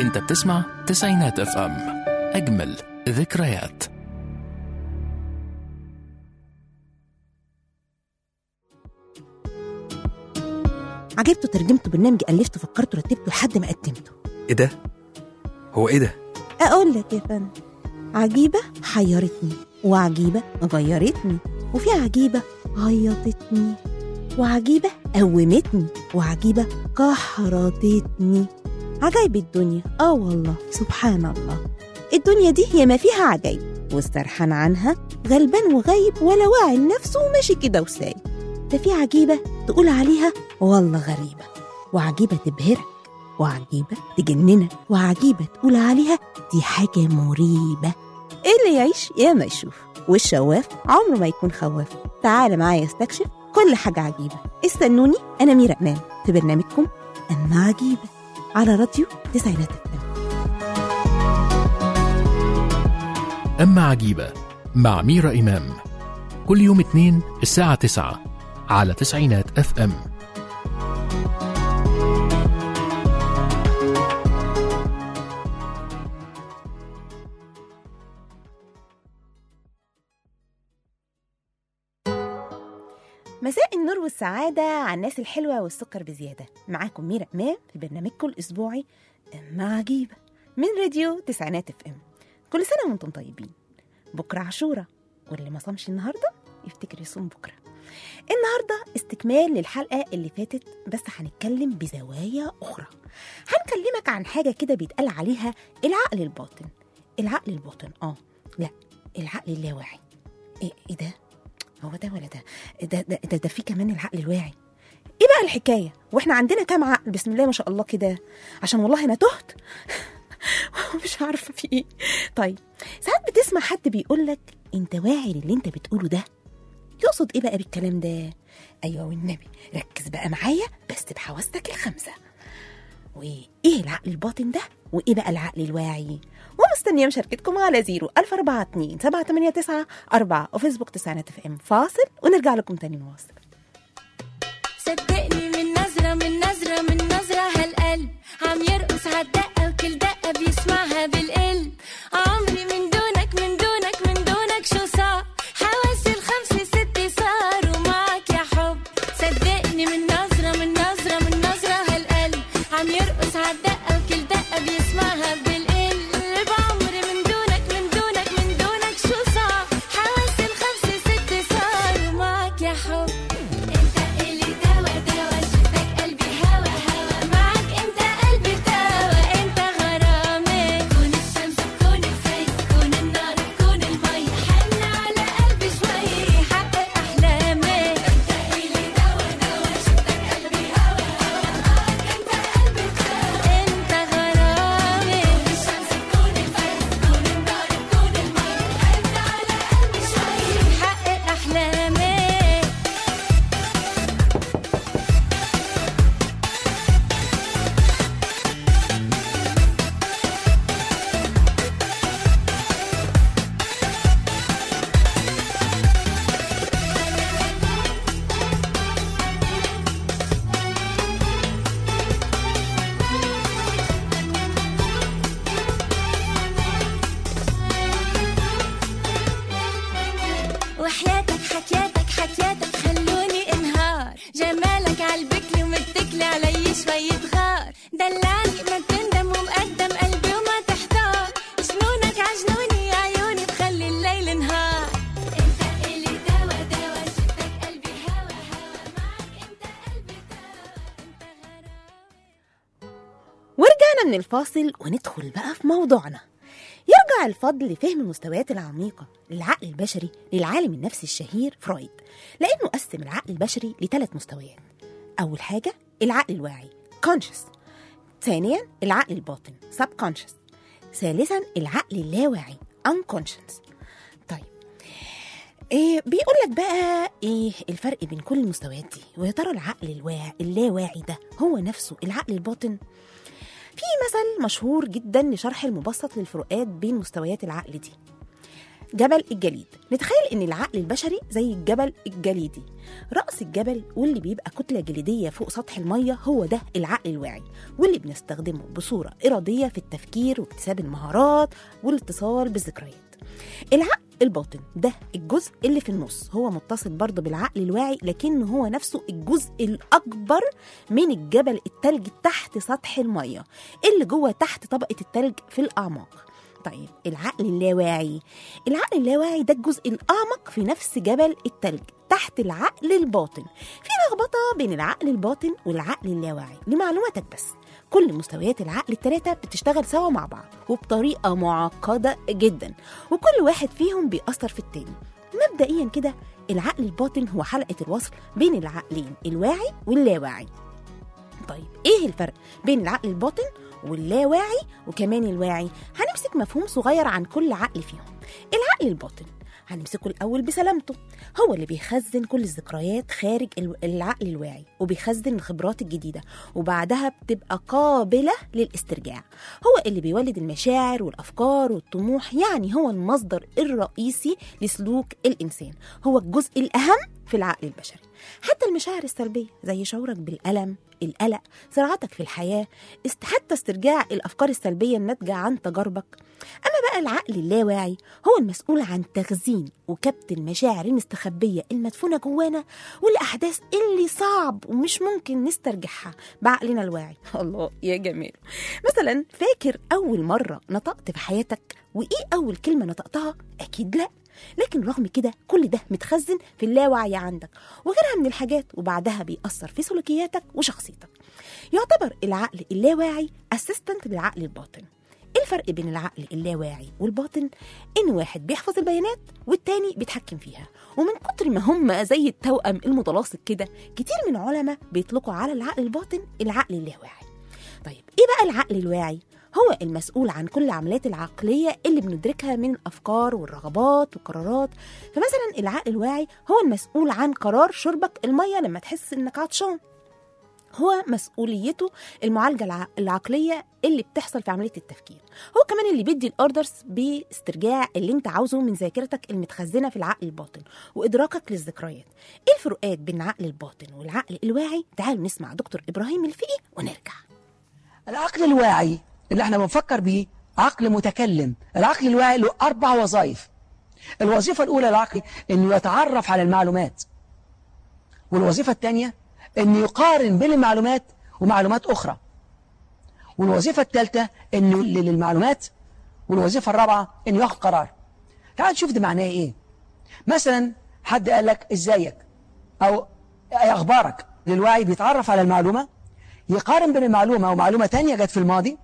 انت بتسمع تسعينات اف ام اجمل ذكريات عجبته ترجمته برنامج ألفته فكرته رتبته لحد ما قدمته ايه ده هو ايه ده أقول لك يا فندم عجيبة حيرتني وعجيبة غيرتني وفي عجيبة عيطتني وعجيبة قومتني وعجيبة كحرتتني عجايب الدنيا اه والله سبحان الله الدنيا دي هي ما فيها عجايب واسترحان عنها غلبان وغايب ولا واعي لنفسه وماشي كده وسايب ده في عجيبة تقول عليها والله غريبة وعجيبة تبهرك وعجيبة تجننك وعجيبة تقول عليها دي حاجة مريبة اللي يعيش يا ما يشوف والشواف عمره ما يكون خواف تعال معايا استكشف كل حاجة عجيبة استنوني أنا ميرا أمان في برنامجكم أما عجيبة على راديو تسعينات الفم أما عجيبة مع ميرا إمام كل يوم اثنين الساعة تسعة على تسعينات اف ام مساء النور والسعادة على الناس الحلوة والسكر بزيادة معاكم ميرا إمام في برنامجكم الأسبوعي أما عجيبة من راديو تسعينات اف ام كل سنة وانتم طيبين بكرة عاشورة واللي ما صامش النهاردة يفتكر يصوم بكرة النهاردة استكمال للحلقة اللي فاتت بس هنتكلم بزوايا أخرى هنكلمك عن حاجة كده بيتقال عليها العقل الباطن العقل الباطن اه لا العقل اللاواعي ايه, إيه ده هو ده ولا ده ده ده, ده, ده في كمان العقل الواعي ايه بقى الحكايه واحنا عندنا كام عقل بسم الله ما شاء الله كده عشان والله انا تهت مش عارفه في ايه طيب ساعات بتسمع حد بيقول لك انت واعي للي انت بتقوله ده يقصد ايه بقى بالكلام ده ايوه والنبي ركز بقى معايا بس بحواستك الخمسه وايه العقل الباطن ده وايه بقى العقل الواعي ومستنيه مشاركتكم على 0 1042 789 4 وفيسبوك تسعينات اف ام فاصل ونرجع لكم تاني نواصل صدقني من نظرة من نظرة من نظرة هالقلب عم يرقص عالدقة وكل دقة بيسمعها بالقلب عمري من دونك من دونك من دونك شو صار حواسي الخمسة ستة صاروا معك يا حب صدقني من نظرة من نظرة من نظرة هالقلب عم يرقص عالدقة وكل دقة بيسمعها بالقلب عمري من دونك من دونك من دونك شو صار حواسي الخمسة ستة صاروا معك يا حب انت اللي دوا دوا شفتك قلبي هوا هوا معك انت قلبي توا انت غرامي كون الشمس كون الفي كون النار كون المي حن على قلبي شوي حقق احلامي انت اللي دوا دوا شفتك قلبي هوا هوا معك انت قلبي توا انت غرامي كون الشمس كون الفي كون النار كون المي حن على قلبي شوي حقق احلامي وحياتك حكياتك حكياتك خلوني انهار جمالك عالبكل ومتكلي علي شوية غار دلعني ما تندم ومقدم قلبي وما تحتار جنونك عجنوني يا عيوني بخلي الليل نهار انت اللي دوا دوا شفتك قلبي هوا هوا معك انت قلبي توا انت غرام ورجعنا من الفاصل وندخل بقى في موضوعنا يرجع الفضل لفهم المستويات العميقة للعقل البشري للعالم النفسي الشهير فرويد لأنه قسم العقل البشري لثلاث مستويات أول حاجة العقل الواعي conscious ثانيا العقل الباطن subconscious ثالثا العقل اللاواعي unconscious طيب إيه بيقول لك بقى ايه الفرق بين كل المستويات دي ويا ترى العقل الواعي اللاواعي ده هو نفسه العقل الباطن في مثل مشهور جدا لشرح المبسط للفروقات بين مستويات العقل دي جبل الجليد نتخيل ان العقل البشري زي الجبل الجليدي رأس الجبل واللي بيبقى كتلة جليدية فوق سطح المية هو ده العقل الواعي واللي بنستخدمه بصورة إرادية في التفكير واكتساب المهارات والاتصال بالذكريات العقل الباطن ده الجزء اللي في النص هو متصل برضه بالعقل الواعي لكنه هو نفسه الجزء الأكبر من الجبل التلج تحت سطح المية اللي جوه تحت طبقة التلج في الأعماق طيب العقل اللاواعي العقل اللاواعي ده الجزء الأعمق في نفس جبل التلج تحت العقل الباطن في لخبطة بين العقل الباطن والعقل اللاواعي لمعلوماتك بس كل مستويات العقل الثلاثة بتشتغل سوا مع بعض وبطريقة معقدة جدا وكل واحد فيهم بيأثر في التاني مبدئيا كده العقل الباطن هو حلقة الوصل بين العقلين الواعي واللاواعي طيب ايه الفرق بين العقل الباطن واللاواعي وكمان الواعي هنمسك مفهوم صغير عن كل عقل فيهم العقل الباطن هنمسكه الأول بسلامته هو اللي بيخزن كل الذكريات خارج ال- العقل الواعي وبيخزن الخبرات الجديدة وبعدها بتبقى قابلة للاسترجاع هو اللي بيولد المشاعر والأفكار والطموح يعني هو المصدر الرئيسي لسلوك الإنسان هو الجزء الأهم في العقل البشري حتى المشاعر السلبية زي شعورك بالألم القلق صراعاتك في الحياة است- حتى استرجاع الأفكار السلبية الناتجة عن تجاربك أما بقى العقل اللاواعي هو المسؤول عن تخزين وكبت المشاعر المستخبية المدفونة جوانا والأحداث اللي صعب ومش ممكن نسترجعها بعقلنا الواعي الله يا جمال مثلا فاكر أول مرة نطقت في حياتك وإيه أول كلمة نطقتها؟ أكيد لأ لكن رغم كده كل ده متخزن في اللاوعي عندك وغيرها من الحاجات وبعدها بيأثر في سلوكياتك وشخصيتك يعتبر العقل اللاواعي اسيستنت للعقل الباطن ايه الفرق بين العقل اللاواعي والباطن ان واحد بيحفظ البيانات والتاني بيتحكم فيها ومن كتر ما هم زي التوأم المتلاصق كده كتير من علماء بيطلقوا على العقل الباطن العقل اللاواعي طيب ايه بقى العقل الواعي هو المسؤول عن كل العمليات العقلية اللي بندركها من الأفكار والرغبات والقرارات فمثلا العقل الواعي هو المسؤول عن قرار شربك المية لما تحس إنك عطشان هو مسؤوليته المعالجة الع- العقلية اللي بتحصل في عملية التفكير هو كمان اللي بيدي الأوردرز باسترجاع اللي انت عاوزه من ذاكرتك المتخزنة في العقل الباطن وإدراكك للذكريات ايه الفروقات بين العقل الباطن والعقل الواعي تعالوا نسمع دكتور إبراهيم الفقي ونرجع العقل الواعي اللي احنا بنفكر بيه عقل متكلم العقل الواعي له أربع وظائف الوظيفة الأولى للعقل أنه يتعرف على المعلومات والوظيفة الثانية أنه يقارن بين المعلومات ومعلومات أخرى والوظيفة الثالثة أنه يدلل المعلومات والوظيفة الرابعة أنه ياخد قرار تعال نشوف ده معناه إيه مثلا حد قال لك إزيك أو أي أخبارك للوعي بيتعرف على المعلومة يقارن بين المعلومة ومعلومة تانية جت في الماضي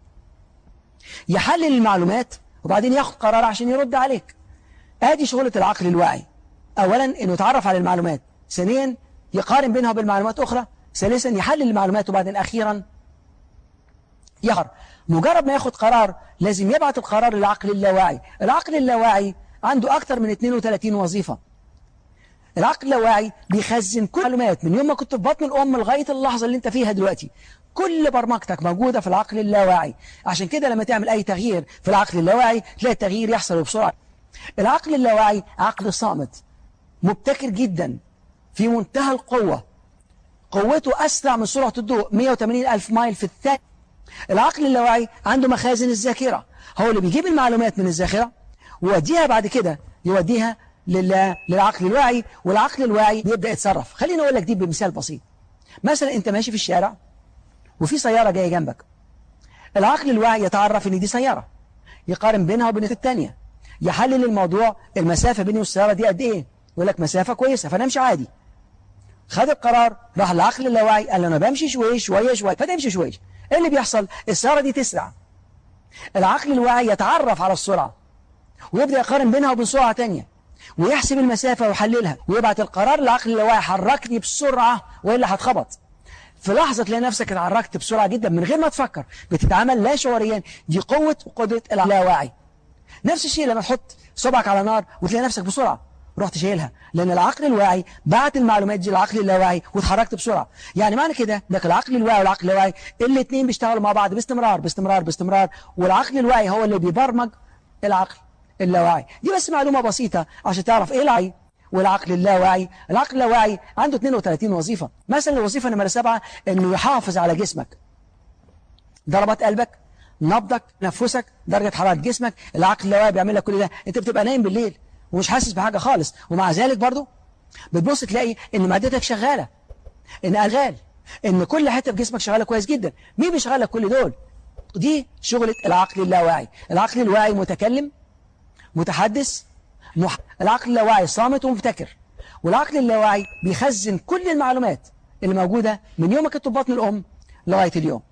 يحلل المعلومات وبعدين ياخد قرار عشان يرد عليك ادي شغلة العقل الواعي اولا انه يتعرف على المعلومات ثانيا يقارن بينها وبين معلومات اخرى ثالثا يحلل المعلومات وبعدين اخيرا يقرر مجرد ما ياخد قرار لازم يبعت القرار للعقل اللاواعي العقل اللاواعي عنده اكتر من 32 وظيفة العقل اللاواعي بيخزن كل المعلومات من يوم ما كنت في بطن الأم لغاية اللحظة اللي انت فيها دلوقتي كل برمجتك موجودة في العقل اللاواعي عشان كده لما تعمل أي تغيير في العقل اللاواعي تلاقي التغيير يحصل بسرعة العقل اللاواعي عقل صامت مبتكر جدا في منتهى القوة قوته أسرع من سرعة الضوء 180 ألف مايل في الثانية العقل اللاواعي عنده مخازن الذاكرة هو اللي بيجيب المعلومات من الذاكرة ويوديها بعد كده يوديها لل- للعقل الواعي والعقل الواعي بيبدأ يتصرف خليني أقول لك دي بمثال بسيط مثلا أنت ماشي في الشارع وفي سيارة جاية جنبك العقل الواعي يتعرف ان دي سيارة يقارن بينها وبين الثانية يحلل الموضوع المسافة بيني والسيارة دي قد ايه يقول لك مسافة كويسة فانا امشي عادي خد القرار راح العقل اللاواعي قال له انا بمشي شوي شوية شوية فتمشي شوي ايه اللي بيحصل السيارة دي تسرع العقل الواعي يتعرف على السرعة ويبدأ يقارن بينها وبين سرعة تانية ويحسب المسافة ويحللها ويبعت القرار للعقل اللاواعي حركني بسرعة وإلا هتخبط في لحظة تلاقي نفسك اتحركت بسرعة جدا من غير ما تفكر بتتعامل لا شعوريا دي قوة وقدرة اللاواعي نفس الشيء لما تحط صبعك على نار وتلاقي نفسك بسرعة رحت شايلها لأن العقل الواعي بعت المعلومات دي للعقل اللاواعي واتحركت بسرعة يعني معنى كده انك العقل الواعي والعقل اللاواعي الاثنين بيشتغلوا مع بعض باستمرار باستمرار باستمرار والعقل الواعي هو اللي بيبرمج العقل اللاواعي دي بس معلومة بسيطة عشان تعرف ايه العي والعقل اللاواعي العقل اللاواعي عنده 32 وظيفة مثلا الوظيفة نمرة سبعة انه يحافظ على جسمك ضربات قلبك نبضك نفسك درجة حرارة جسمك العقل اللاواعي بيعمل لك كل ده انت بتبقى نايم بالليل ومش حاسس بحاجة خالص ومع ذلك برضو بتبص تلاقي ان معدتك شغالة ان ألغال ان كل حتة في جسمك شغالة كويس جدا مين بيشغل لك كل دول دي شغلة العقل اللاواعي العقل الواعي متكلم متحدث مح... العقل اللاواعي صامت ومفتكر والعقل اللاواعي بيخزن كل المعلومات اللي موجودة من يومك كنت في بطن الأم لغاية اليوم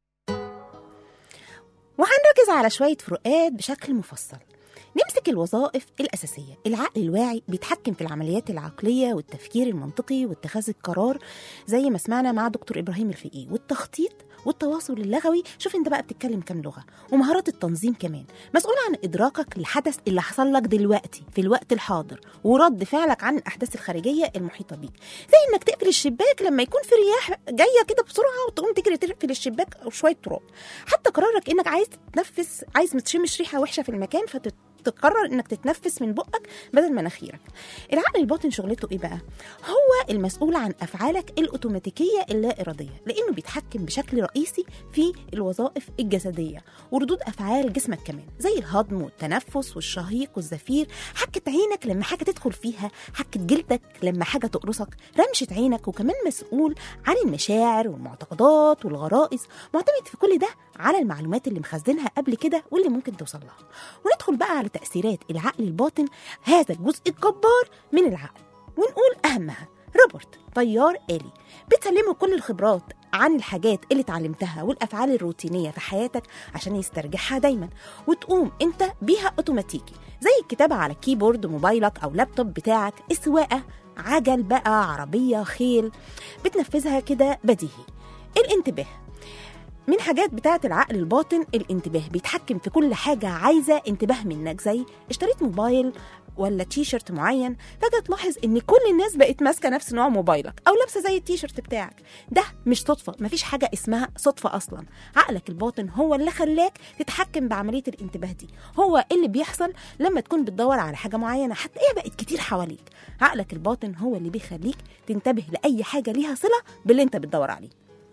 وهنركز على شوية فروقات بشكل مفصل نمسك الوظائف الأساسية العقل الواعي بيتحكم في العمليات العقلية والتفكير المنطقي واتخاذ القرار زي ما سمعنا مع دكتور إبراهيم الفقيه والتخطيط والتواصل اللغوي شوف انت بقى بتتكلم كام لغة ومهارات التنظيم كمان مسؤول عن إدراكك للحدث اللي حصل لك دلوقتي في الوقت الحاضر ورد فعلك عن الأحداث الخارجية المحيطة بيك زي انك تقفل الشباك لما يكون في رياح جاية كده بسرعة وتقوم تجري تقفل الشباك أو شوية تراب حتى قرارك انك عايز تتنفس عايز ما تشمش ريحة وحشة في المكان فتت تقرر انك تتنفس من بقك بدل مناخيرك العقل الباطن شغلته ايه بقى هو المسؤول عن افعالك الاوتوماتيكيه اللا اراديه لانه بيتحكم بشكل رئيسي في الوظائف الجسديه وردود افعال جسمك كمان زي الهضم والتنفس والشهيق والزفير حكه عينك لما حاجه تدخل فيها حكه جلدك لما حاجه تقرصك رمشه عينك وكمان مسؤول عن المشاعر والمعتقدات والغرائز معتمد في كل ده على المعلومات اللي مخزنها قبل كده واللي ممكن توصل لها وندخل بقى على تأثيرات العقل الباطن هذا الجزء الجبار من العقل ونقول أهمها روبرت طيار آلي بتسلمه كل الخبرات عن الحاجات اللي اتعلمتها والأفعال الروتينية في حياتك عشان يسترجعها دايما وتقوم انت بيها اوتوماتيكي زي الكتابة على كيبورد موبايلك أو لابتوب بتاعك السواقة عجل بقى عربية خيل بتنفذها كده بديهي الانتباه من حاجات بتاعة العقل الباطن الانتباه بيتحكم في كل حاجة عايزة انتباه منك زي اشتريت موبايل ولا تي شيرت معين فجأة تلاحظ ان كل الناس بقت ماسكة نفس نوع موبايلك او لابسة زي التي شيرت بتاعك ده مش صدفة مفيش حاجة اسمها صدفة اصلا عقلك الباطن هو اللي خلاك تتحكم بعملية الانتباه دي هو اللي بيحصل لما تكون بتدور على حاجة معينة حتى هي بقت كتير حواليك عقلك الباطن هو اللي بيخليك تنتبه لأي حاجة ليها صلة باللي انت بتدور عليه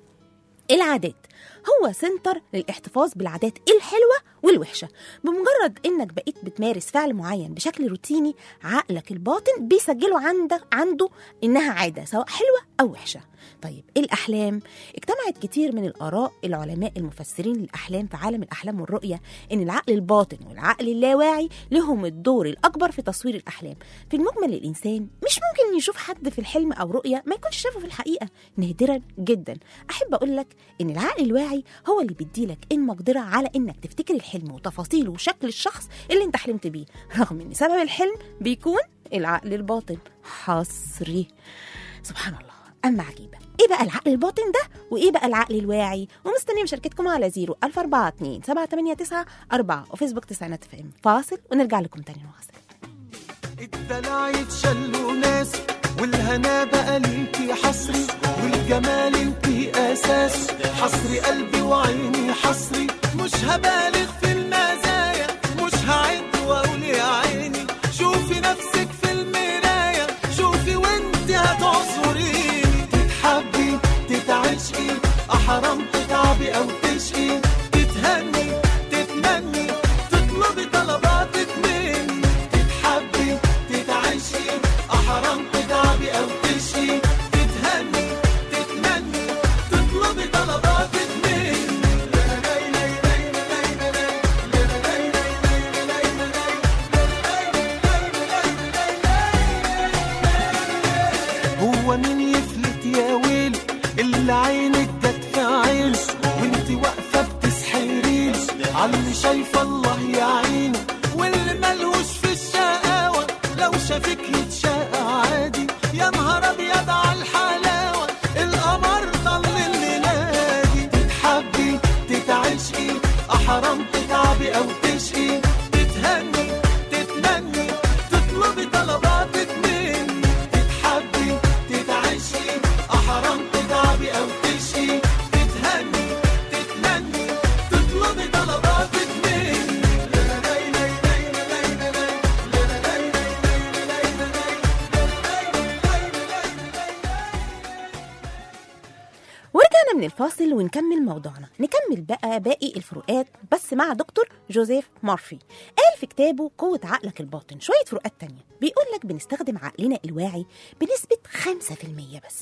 العادات هو سنتر للاحتفاظ بالعادات الحلوة والوحشة بمجرد انك بقيت بتمارس فعل معين بشكل روتيني عقلك الباطن بيسجله عندك عنده انها عادة سواء حلوة او وحشة طيب الأحلام اجتمعت كتير من الآراء العلماء المفسرين للأحلام في عالم الأحلام والرؤية إن العقل الباطن والعقل اللاواعي لهم الدور الأكبر في تصوير الأحلام في المجمل الإنسان مش ممكن يشوف حد في الحلم أو رؤية ما يكونش شافه في الحقيقة نادرا جدا أحب أقول لك إن العقل الواعي هو اللي بيديلك المقدرة على إنك تفتكر الحلم وتفاصيله وشكل الشخص اللي أنت حلمت بيه رغم إن سبب الحلم بيكون العقل الباطن حصري سبحان الله أما عجيبة إيه بقى العقل الباطن ده وإيه بقى العقل الواعي ومستنية مشاركتكم على 0 1042 789 4 وفيسبوك تسعينات فهم فاصل ونرجع لكم تاني نواصل الدلع يتشلوا ناس والهنا بقى ليكي حصري والجمال انتي اساس حصري قلبي وعيني حصري مش هبالغ في المزايا مش هعد واقول يا عيني شوفي نفسك في المراية شوفي وانت هتعذريني تتحبي تتعشقي احرام تتعبي او تشقي تتهني تتمني تطلبي طلباتك مني تتحبي تتعشقي احرام تتعبي او تشقي تتهني تتمني تطلبي طلباتك مني هو مين يفلت يا ويل اللي عينك جت في عين وانت واقفه بتسحرين عاللي شايفه الله يعينه واللي ملهوش في الشقاوه لو شافك يتشاقى عادي يا نهار ابيض على الحلاوه القمر ضل اللي نادي تتحبي تتعشقي احرام تتعبي او تشقي تتهني تتمني تطلبي طلباتك مني تتحبي تتعشقي احرام تتعبي او تشقي تتهني تتمني تطلبي طلباتك مني رجعنا من الفاصل ونكمل موضوعنا نكمل بقى باقي الفروقات بس مع دكتور جوزيف مارفي قال في كتابه قوة عقلك الباطن شوية فروقات تانية بيقول لك بنستخدم عقلنا الواعي بنسبة 5% بس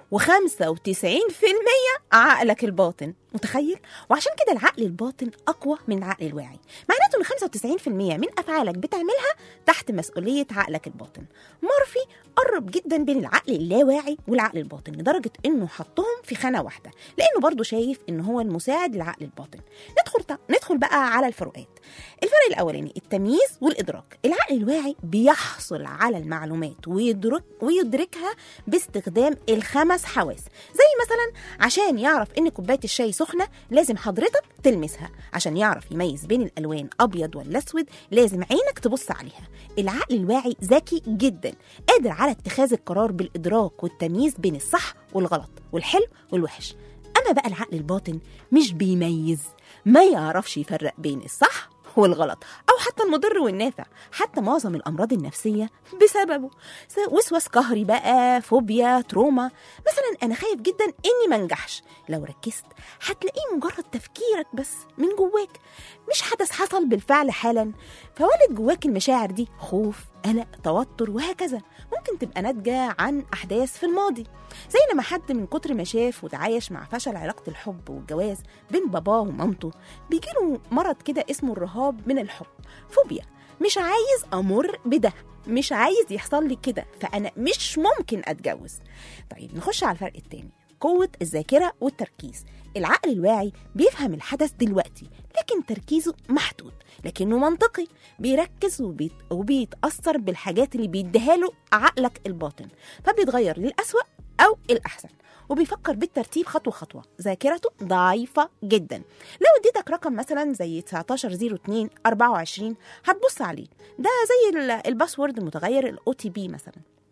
و95% عقلك الباطن متخيل وعشان كده العقل الباطن اقوى من العقل الواعي معناته ان 95% من افعالك بتعملها تحت مسؤوليه عقلك الباطن مورفي قرب جدا بين العقل اللاواعي والعقل الباطن لدرجه انه حطهم في خانه واحده لانه برضه شايف ان هو المساعد للعقل الباطن ندخل ندخل بقى على الفروقات الفرق الاولاني التمييز والادراك العقل الواعي بيحصل على المعلومات ويدرك ويدركها باستخدام الخمس حواس زي مثلا عشان يعرف ان كوبايه الشاي سخنه لازم حضرتك تلمسها عشان يعرف يميز بين الالوان ابيض ولا اسود لازم عينك تبص عليها العقل الواعي ذكي جدا قادر على اتخاذ القرار بالادراك والتمييز بين الصح والغلط والحلو والوحش اما بقى العقل الباطن مش بيميز ما يعرفش يفرق بين الصح والغلط او حتى المضر والنافع حتى معظم الامراض النفسيه بسببه س- وسواس قهري بقى فوبيا تروما مثلا انا خايف جدا اني ما انجحش لو ركزت هتلاقيه مجرد تفكيرك بس من جواك مش حدث حصل بالفعل حالا فولد جواك المشاعر دي خوف قلق توتر وهكذا ممكن تبقى ناتجه عن احداث في الماضي زي لما حد من كتر ما شاف وتعايش مع فشل علاقه الحب والجواز بين باباه ومامته بيجيله مرض كده اسمه الرهاب من الحب فوبيا مش عايز امر بده مش عايز يحصل لي كده فانا مش ممكن اتجوز طيب نخش على الفرق التاني قوة الذاكرة والتركيز العقل الواعي بيفهم الحدث دلوقتي لكن تركيزه محدود لكنه منطقي بيركز وبيت وبيتأثر بالحاجات اللي بيديها له عقلك الباطن فبيتغير للأسوأ أو الأحسن وبيفكر بالترتيب خطوة خطوة ذاكرته ضعيفة جدا لو اديتك رقم مثلا زي 1902 24 هتبص عليه ده زي ال- الباسورد المتغير الاو تي بي مثلا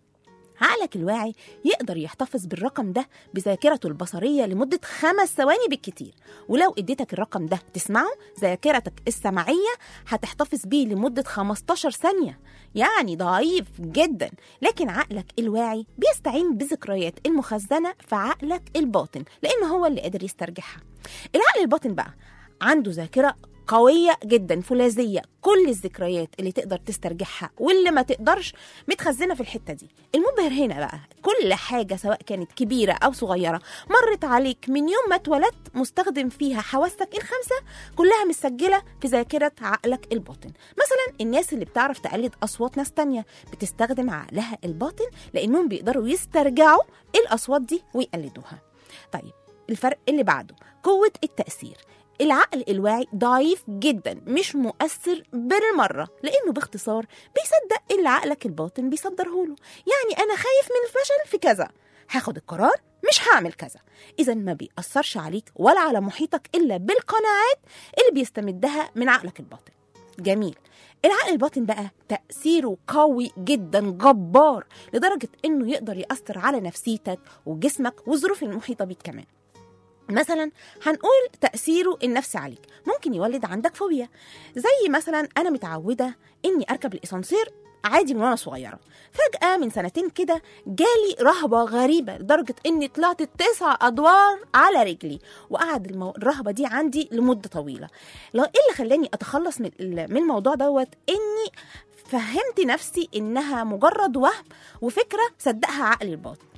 عقلك الواعي يقدر يحتفظ بالرقم ده بذاكرته البصرية لمدة خمس ثواني بالكتير ولو اديتك الرقم ده تسمعه ذاكرتك السمعية هتحتفظ بيه لمدة 15 ثانية يعني ضعيف جدا لكن عقلك الواعي بيستعين بذكريات المخزنة في عقلك الباطن لأن هو اللي قادر يسترجعها العقل الباطن بقى عنده ذاكرة قوية جدا فولاذية كل الذكريات اللي تقدر تسترجعها واللي ما تقدرش متخزنة في الحتة دي المبهر هنا بقى كل حاجة سواء كانت كبيرة أو صغيرة مرت عليك من يوم ما اتولدت مستخدم فيها حواسك الخمسة كلها مسجلة في ذاكرة عقلك الباطن مثلا الناس اللي بتعرف تقلد أصوات ناس تانية بتستخدم عقلها الباطن لأنهم بيقدروا يسترجعوا الأصوات دي ويقلدوها طيب الفرق اللي بعده قوة التأثير العقل الواعي ضعيف جدا مش مؤثر بالمرة لأنه باختصار بيصدق اللي عقلك الباطن بيصدره له يعني أنا خايف من الفشل في كذا هاخد القرار مش هعمل كذا إذا ما بيأثرش عليك ولا على محيطك إلا بالقناعات اللي بيستمدها من عقلك الباطن جميل العقل الباطن بقى تأثيره قوي جدا جبار لدرجة إنه يقدر يأثر على نفسيتك وجسمك والظروف المحيطة بيك كمان مثلا هنقول تأثيره النفسي عليك ممكن يولد عندك فوبيا زي مثلا أنا متعودة إني أركب الإسانسير عادي من وانا صغيره فجاه من سنتين كده جالي رهبه غريبه لدرجه اني طلعت تسع ادوار على رجلي وقعد المو... الرهبه دي عندي لمده طويله لا ايه اللي خلاني اتخلص من ال- من الموضوع دوت اني فهمت نفسي انها مجرد وهم وفكره صدقها عقلي الباطن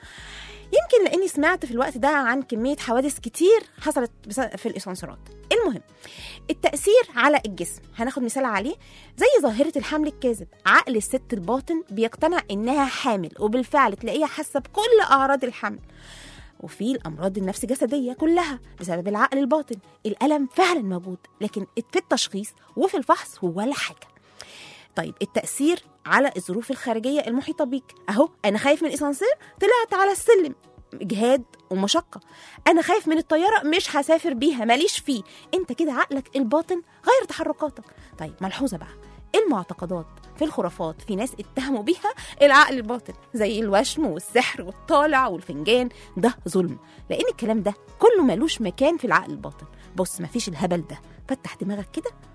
يمكن لاني سمعت في الوقت ده عن كميه حوادث كتير حصلت بس- في الاسانسيرات المهم التاثير على الجسم هناخد مثال عليه زي ظاهره الحمل الكاذب عقل الست الباطن بيقتنع انها حامل وبالفعل تلاقيها حاسه بكل اعراض الحمل وفي الامراض النفس جسديه كلها بسبب العقل الباطن الالم فعلا موجود لكن في التشخيص وفي الفحص ولا حاجه طيب التأثير على الظروف الخارجية المحيطة بيك أهو أنا خايف من الإسانسير طلعت على السلم إجهاد ومشقة أنا خايف من الطيارة مش هسافر بيها ماليش فيه أنت كده عقلك الباطن غير تحركاتك طيب ملحوظة بقى المعتقدات في الخرافات في ناس اتهموا بيها العقل الباطن زي الوشم والسحر والطالع والفنجان ده ظلم لان الكلام ده كله ملوش مكان في العقل الباطن بص مفيش الهبل ده فتح دماغك كده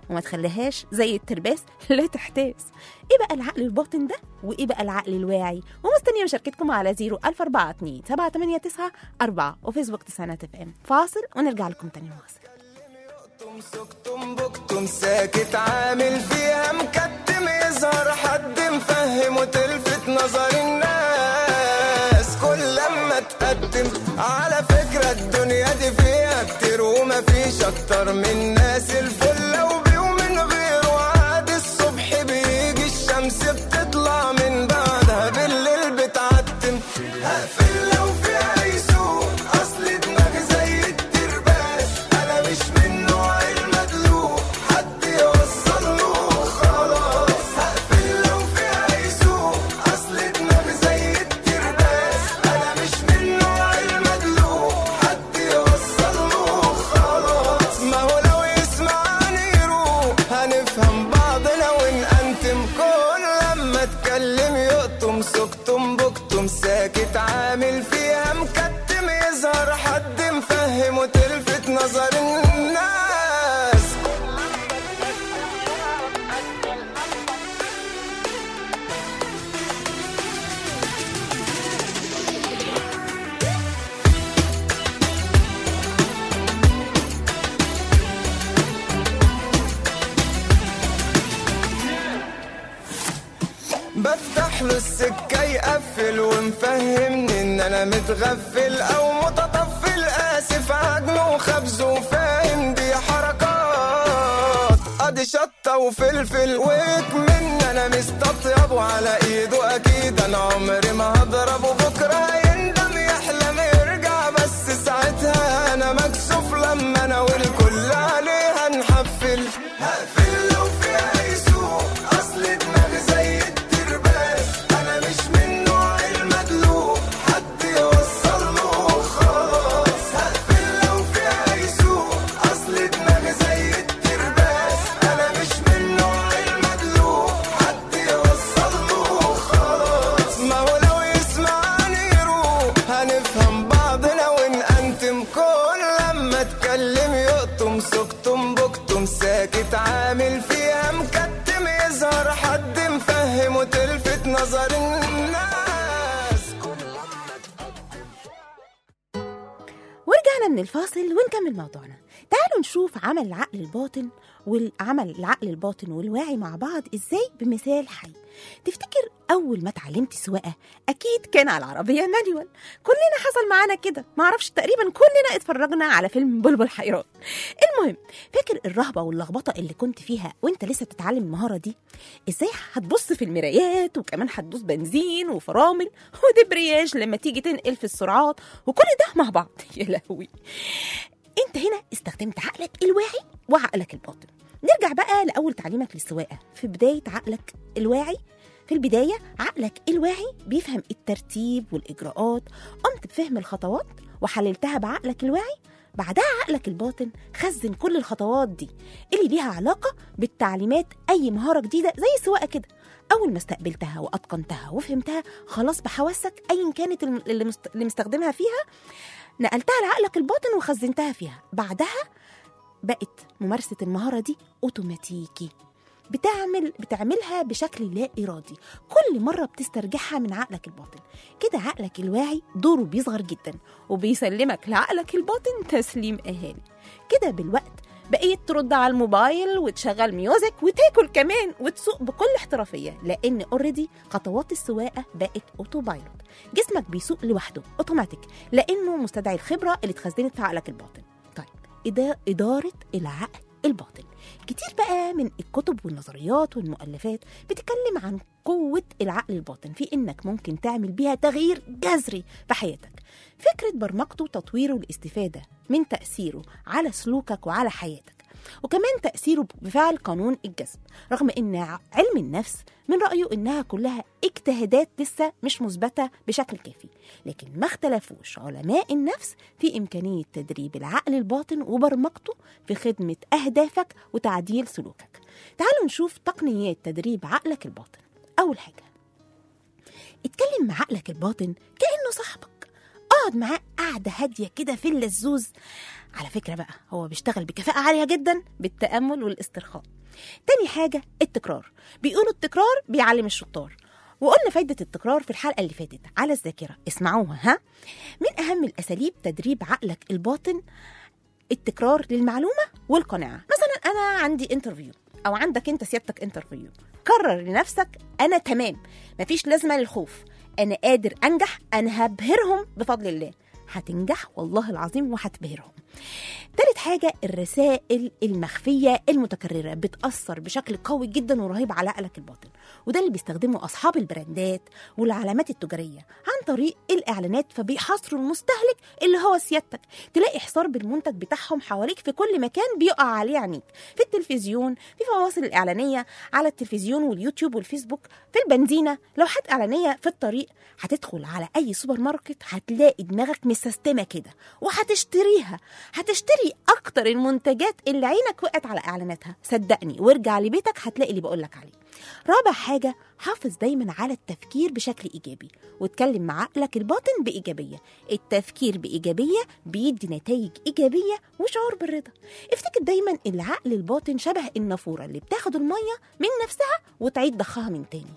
وما تخليهاش زي الترباس لا تحتاس ايه بقى العقل الباطن ده وايه بقى العقل الواعي ومستنيه مشاركتكم على 0 1042 789 4 وفيسبوك تسعينات اف ام فاصل ونرجع لكم تاني واصل تمسكتم بكتم ساكت عامل فيها مكتم يظهر حد مفهم وتلفت نظر الناس كل لما تقدم على فكرة الدنيا دي فيها كتير وما فيش اكتر من ناس الفل لو بيوم غيره عادي الصبح بيجي الشمس بتطلع من بعدها بالليل بتعتم هقفل لو فيها يسوق اصل دماغي زي الترباس انا مش من نوع المدلوق حد يوصل له خلاص هقفل لو فيها يسوق اصل دماغي زي الترباس انا مش من نوع المدلوق حد يوصل له خلاص ما هو لو يسمعني يروح هنفهم بعضنا ونأنتم كل لما اتكلم يقطم سكتم بكتم ساكت عامل فيها مكتم يظهر حد مفهم وتلفت نظر الناس بفتح له السكة يقفل ومفهمني ان انا متغفل او متطفل اسف عجنه وخبزه وفاهم دي حركات ادي شطة وفلفل وكمن انا مستطيب وعلى ايده اكيد انا عمري ما هضربه بكرة يندم يحلم يرجع بس ساعتها انا مكسوف لما انا والكل عليها نحفل هقفل لو فيها يسوق اصل دماغي زي الترباس انا مش من نوع المدلوق حد يوصل له خلاص هقفل لو فيها يسوق اصل دماغي زي الترباس انا مش من نوع المدلوق حد يوصل له خلاص ما هو لو يسمعني يروح هنفهم بعضنا ونأنتم كل لما اتكلم يقطم سكتم بكتم ساكت عامل فيها مكتم يظهر حد مفهم وتلفت نظر الناس ورجعنا من الفاصل ونكمل موضوعنا تعالوا نشوف عمل العقل الباطن والعمل العقل الباطن والواعي مع بعض ازاي بمثال حي تفتكر اول ما اتعلمت سواقه اكيد كان على العربيه مانيوال كلنا حصل معانا كده معرفش تقريبا كلنا اتفرجنا على فيلم بلبل حيران المهم فاكر الرهبه واللخبطه اللي كنت فيها وانت لسه بتتعلم المهاره دي ازاي هتبص في المرايات وكمان هتدوس بنزين وفرامل ودبرياج لما تيجي تنقل في السرعات وكل ده مع بعض يا لهوي انت هنا استخدمت عقلك الواعي وعقلك الباطن نرجع بقى لاول تعليمك للسواقه في بدايه عقلك الواعي في البداية عقلك الواعي بيفهم الترتيب والإجراءات قمت بفهم الخطوات وحللتها بعقلك الواعي بعدها عقلك الباطن خزن كل الخطوات دي اللي ليها علاقة بالتعليمات أي مهارة جديدة زي السواقة كده أول ما استقبلتها وأتقنتها وفهمتها خلاص بحواسك أيا كانت الم- اللي مست- اللي مستخدمها فيها نقلتها لعقلك الباطن وخزنتها فيها بعدها بقت ممارسة المهارة دي أوتوماتيكي بتعمل بتعملها بشكل لا إرادي كل مرة بتسترجعها من عقلك الباطن كده عقلك الواعي دوره بيصغر جدا وبيسلمك لعقلك الباطن تسليم أهالي كده بالوقت بقيت ترد على الموبايل وتشغل ميوزك وتاكل كمان وتسوق بكل احترافيه لان اوريدي خطوات السواقه بقت اوتو بايلوت جسمك بيسوق لوحده اوتوماتيك لانه مستدعي الخبره اللي اتخزنت في عقلك الباطن طيب إدا اداره العقل الباطن كتير بقى من الكتب والنظريات والمؤلفات بتتكلم عن قوة العقل الباطن في إنك ممكن تعمل بيها تغيير جذري في حياتك فكرة برمجته وتطويره الاستفادة من تأثيره على سلوكك وعلى حياتك وكمان تأثيره بفعل قانون الجذب رغم إن ع- علم النفس من رأيه إنها كلها اجتهادات لسه مش مثبتة بشكل كافي لكن ما اختلفوش علماء النفس في إمكانية تدريب العقل الباطن وبرمجته في خدمة أهدافك وتعديل سلوكك تعالوا نشوف تقنيات تدريب عقلك الباطن أول حاجة اتكلم مع عقلك الباطن كأنه صاحبك وتقعد معاه قعدة هادية كده في اللزوز على فكرة بقى هو بيشتغل بكفاءة عالية جدا بالتأمل والاسترخاء تاني حاجة التكرار بيقولوا التكرار بيعلم الشطار وقلنا فايدة التكرار في الحلقة اللي فاتت على الذاكرة اسمعوها ها من أهم الأساليب تدريب عقلك الباطن التكرار للمعلومة والقناعة مثلا أنا عندي انترفيو أو عندك أنت سيادتك انترفيو كرر لنفسك أنا تمام مفيش لازمة للخوف أنا قادر أنجح أنا هبهرهم بفضل الله هتنجح والله العظيم وهتبهرهم تالت حاجة الرسائل المخفية المتكررة بتأثر بشكل قوي جدا ورهيب على عقلك الباطن وده اللي بيستخدمه أصحاب البراندات والعلامات التجارية عن طريق الإعلانات فبيحاصروا المستهلك اللي هو سيادتك تلاقي حصار بالمنتج بتاعهم حواليك في كل مكان بيقع عليه عينيك في التلفزيون في فواصل الإعلانية على التلفزيون واليوتيوب والفيسبوك في البنزينة لو حد إعلانية في الطريق هتدخل على أي سوبر ماركت هتلاقي دماغك مسستمة كده وهتشتريها هتشتري أكتر المنتجات اللي عينك وقعت على إعلاناتها صدقني وارجع لبيتك هتلاقي اللي بقولك عليه رابع حاجة حافظ دايما على التفكير بشكل إيجابي واتكلم مع عقلك الباطن بإيجابية التفكير بإيجابية بيدي نتائج إيجابية وشعور بالرضا افتكر دايما العقل الباطن شبه النافورة اللي بتاخد المية من نفسها وتعيد ضخها من تاني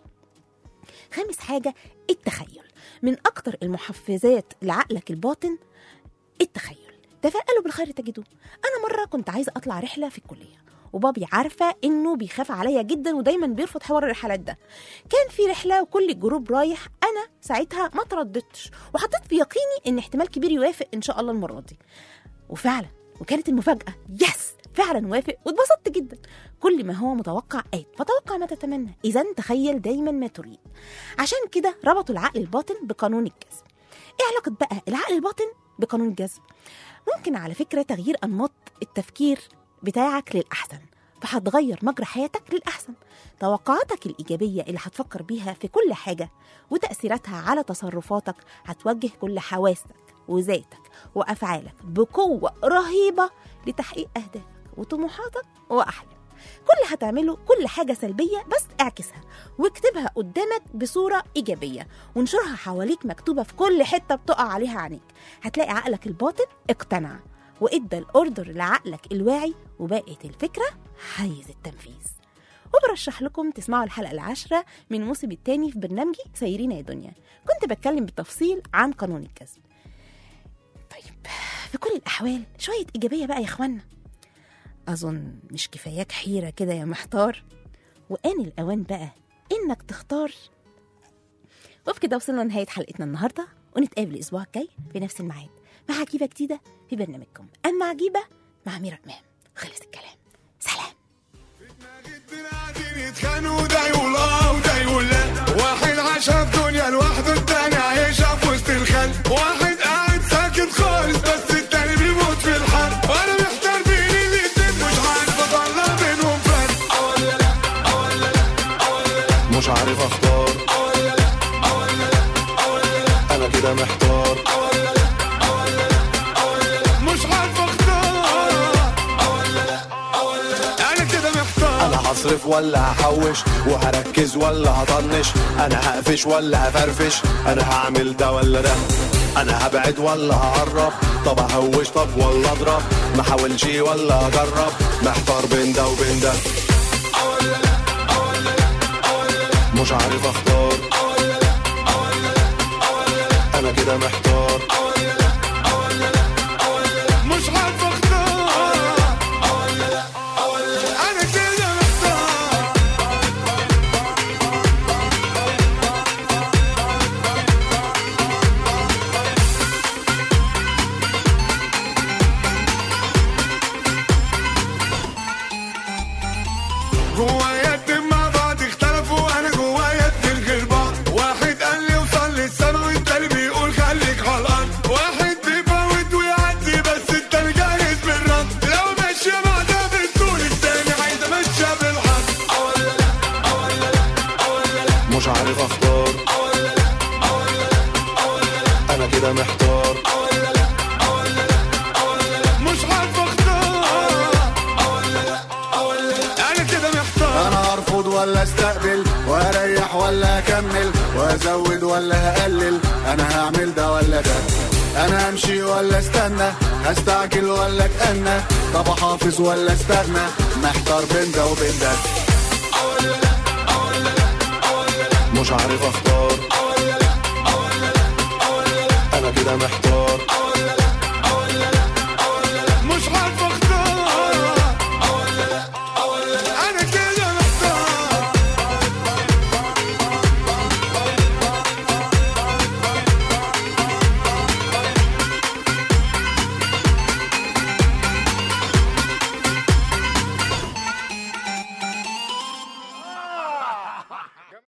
خامس حاجة التخيل من أكتر المحفزات لعقلك الباطن التخيل تفائلوا بالخير تجدوه أنا مرة كنت عايزة أطلع رحلة في الكلية وبابي عارفة إنه بيخاف عليا جدا ودايما بيرفض حوار الرحلات ده كان في رحلة وكل الجروب رايح أنا ساعتها ما ترددتش وحطيت في يقيني إن احتمال كبير يوافق إن شاء الله المرة دي وفعلا وكانت المفاجأة يس فعلا وافق واتبسطت جدا كل ما هو متوقع آت فتوقع ما تتمنى إذا تخيل دايما ما تريد عشان كده ربطوا العقل الباطن بقانون الجذب ايه علاقة بقى العقل الباطن بقانون الجذب ممكن على فكرة تغيير أنماط التفكير بتاعك للأحسن فهتغير مجرى حياتك للأحسن توقعاتك الإيجابية اللي هتفكر بيها في كل حاجة وتأثيراتها على تصرفاتك هتوجه كل حواسك وذاتك وأفعالك بقوة رهيبة لتحقيق أهدافك وطموحاتك وأحلامك كل اللي هتعمله كل حاجة سلبية بس اعكسها واكتبها قدامك بصورة إيجابية وانشرها حواليك مكتوبة في كل حتة بتقع عليها عينيك هتلاقي عقلك الباطن اقتنع وادى الاوردر لعقلك الواعي وبقت الفكرة حيز التنفيذ وبرشح لكم تسمعوا الحلقة العاشرة من الموسم الثاني في برنامجي سيرين يا دنيا كنت بتكلم بالتفصيل عن قانون الجذب طيب في كل الأحوال شوية إيجابية بقى يا إخوانا أظن مش كفاياك حيرة كده يا محتار وآن الأوان بقى إنك تختار وبكده وصلنا لنهاية حلقتنا النهاردة ونتقابل الأسبوع الجاي في نفس الميعاد مع عجيبة جديدة في برنامجكم أما عجيبة مع ميرا إمام خلص الكلام سلام قاعدين يتخانقوا ده يقول اه وده يقول لا واحد عاش في دنيا لوحده التاني عايشها في وسط الخلق واحد قاعد ساكت خالص بس التاني بيموت في الحرب وانا محتار بين الاتنين مش عارف اطلع بينهم فرق مش عارف اختار انا كده محتار مش عارف اختار انا كده محتار انا هصرف ولا هحوش وهركز ولا هطنش انا هقفش ولا هفرفش انا هعمل ده ولا ده انا هبعد ولا هقرب طب اهوش طب ولا اضرب ما حاولش ولا اجرب محتار بين ده وبين ده مش عارف اختار انا كده محتار مش عارف اختار انا كده محتار جوايا اتنين مع بعض اختلفوا انا جوايا اتنين غير بعض واحد قال لي وصل للسما والتاني بيقول خليك على الارض واحد بيفوت ويعدي بس التاني جاهز بالرد لو ماشية مع ده بالطول التاني عايز امشيها بالحظ مش عارف اختار انا كده محتار مش عارف اختار انا كده محتار انا ارفض ولا استقبل واريح ولا اكمل وازود ولا هقلل انا هعمل ده ولا ده انا امشي ولا استنى هستعجل ولا اتأنى طب احافظ ولا استغنى محتار بين ده وبين ده مش عارف اختار انا كده محتار